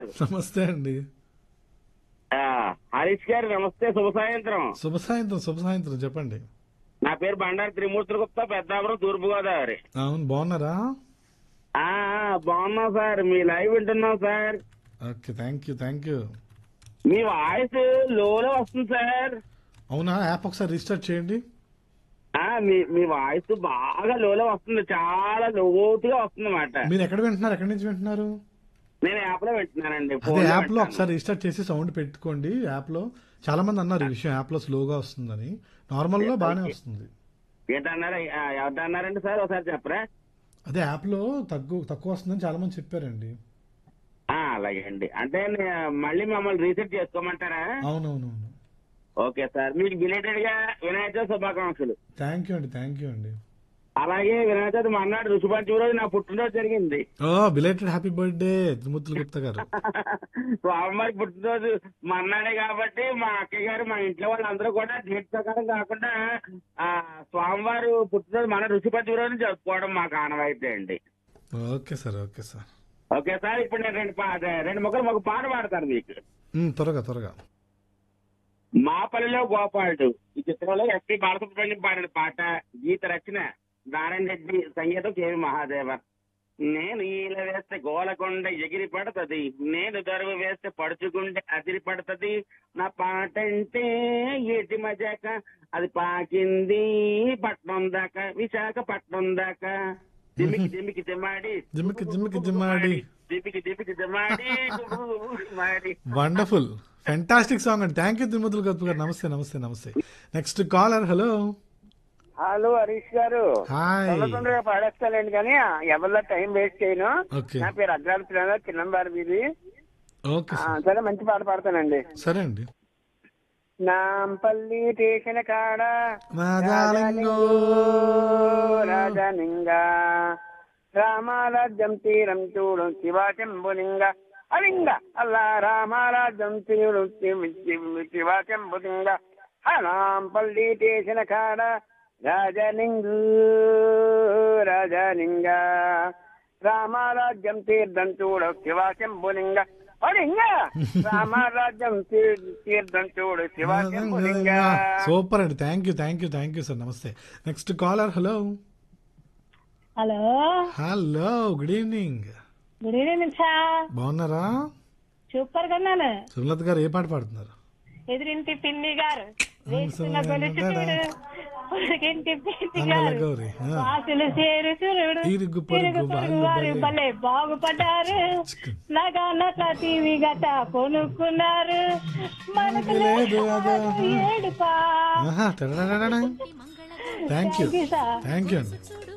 నమస్తే అండి ఆ, హరీష్ గారు నమస్తే శుభ సాయంత్రం శుభ సాయంత్రం శుభ సాయంత్రం చెప్పండి నా పేరు బండారు త్రిమూర్తుల గుప్తా పెద్దాపురం తూర్పు గోదావరి అవును బాగున్నారా ఆ, ఆ, బాగున్నాం సార్ మీ లైవ్ వింటున్నాం sir okay thank you thank you మీ వాయిస్ లోలో వస్తుంది సార్ అవునా యాప్ ఒకసారి రిజిస్టర్ చేయండి ఆ, మీ మీ వాయిస్ బాగా లోలో వస్తుంది చాలా లోతుగా వస్తుంది అన్నమాట మీరు ఎక్కడ వింటున్నారు ఎక్కడి నుంచి వింటున్నారు నేను యాప్ లో వింటున్నానండి అదే phone లో యాప్ లో వింటున్నాను. ఒకసారి రిజిస్టర్ చేసి సౌండ్ పెట్టుకోండి యాప్ లో చాలా మంది అన్నారు ఈ విషయం యాప్ లో స్లోగా వస్తుందని నార్మల్ లో బాగానే వస్తుంది ఏంటన్నారు ఆ, ఎవరన్నారండి సార్ ఒకసారి చెప్పరా అదే యాప్ లో తక్కువ తక్కువ వస్తుందని చాలా మంది చెప్పారండి ఆ, అలాగే అండి అంటే నే- మళ్ళీ మమ్మల్ని రీసెట్ చేసుకోమంటారా అవునవునవును ఓకే సార్ మీకు బిలేటెడ్ గా వినాయక చవితి శుభాకాంక్షలు థ్యాంక్ యూ అండి థ్యాంక్ యూ అండి అలాగే వినాయక చవితి మర్నాడు రుచి పంచమి రోజు నా పుట్టినరోజు జరిగింది ఓ బిలేటెడ్ హ్యాపీ బర్త్డే త్రిమూర్తుల గుప్తా గారు స్వామివారి పుట్టినరోజు మర్నాడే కాబట్టి మా అక్కయ్య గారు మా ఇంట్లో వాళ్ళందరూ కూడా డేట్ ప్రకారం కాకుండా ఆ స్వామివారు పుట్టినరోజు మన రుచి పంచమి రోజు జరుపుకోవడం మాకు ఆనవాయితీ అండి okay sir okay sir okay sir ఇప్పుడు నేను రెండు పా- రెండు మొక్కలు ఒక పాట పాడతాను మీకు ఉమ్, త్వరగా త్వరగా మాపల్లిలో గోపాలుడు ఈ చిత్రంలో ఎస్పి బాలసుబ్రహ్మణ్యం పాడిన పాట గీత రచన నారాయణ రెడ్డి సంగీతం కేవి మహాదేవన్ నేను ఈల వేస్తే గోలకొండ ఎగిరి పడుతుంది నేను దరువు వేస్తే పడుచుకుంటే అదిరి పడుతుంది నా పాట అంటే ఏటి మజాక అది పాకింది పట్నం దాకా విశాఖపట్నం దాకా దిమ్మికి దిమ్మికి దిమ్మాడి జిమ్మికి జిమ్మికి జిమ్మాడి దిమ్మికి దిమ్మికి దిమ్మాడి మాడి వండర్ఫుల్ ఫెంటాస్టిక్ సాంగ్ అండి థ్యాంక్ యూ తిరుమతులు గొప్ప గారు నమస్తే నమస్తే నమస్తే next caller hello hello Harish గారు హాయ్ తొందర తొందరగా పాడేస్తానండి కానీ ఎవరిలో టైం వేస్ట్ చేయను ఓకే నా పేరు అగ్రాల పిల్లల చిన్నంబారు మీది ఓకే ఆ, సార్ సరే మంచి పాట పాడతానండి సరే అండి నాంపల్లి స్టేషన్ కాడ నాదాలింగో రాజానింగా రామారాజ్యం తీరం చూడు శివాశంభులింగ అలింగ అల్లా రామారాజ్యం తీరు శివాశంభులింగ నాంపల్లి స్టేషన్ కాడ రాజనింగు రాజానింగ రామారాజ్యం తీర్థం చూడు శివాశంభులింగ అలింగ రామారాజ్యం తీర్- తీర్థం చూడు శివాశంభులింగ సూపర్ అండి thank you thank you thank you sir నమస్తే next caller hello hello hello good evening good evening sir బాగున్నారా సూపర్ గా ఉన్నాను సుమలత గారు ఏ పాట పాడుతున్నారు ఎదురింటి పిన్ని గారు వేస్తున్న గొలుసు చూడు పొరుగింటి పిన్ని అంగళ గారు గౌరి ఆ. వాసులు చేరు చూడు ఇరుగు పొరుగు ఇరుగు పొరుగు వాళ్ళు వారు భలే. భలే బాగుపడ్డారు నగా నట్ల టీవీ గట కొనుక్కున్నారు మనకు లేదు అదో. ఏడుపా thank you Thank you, sir. Thank you అండి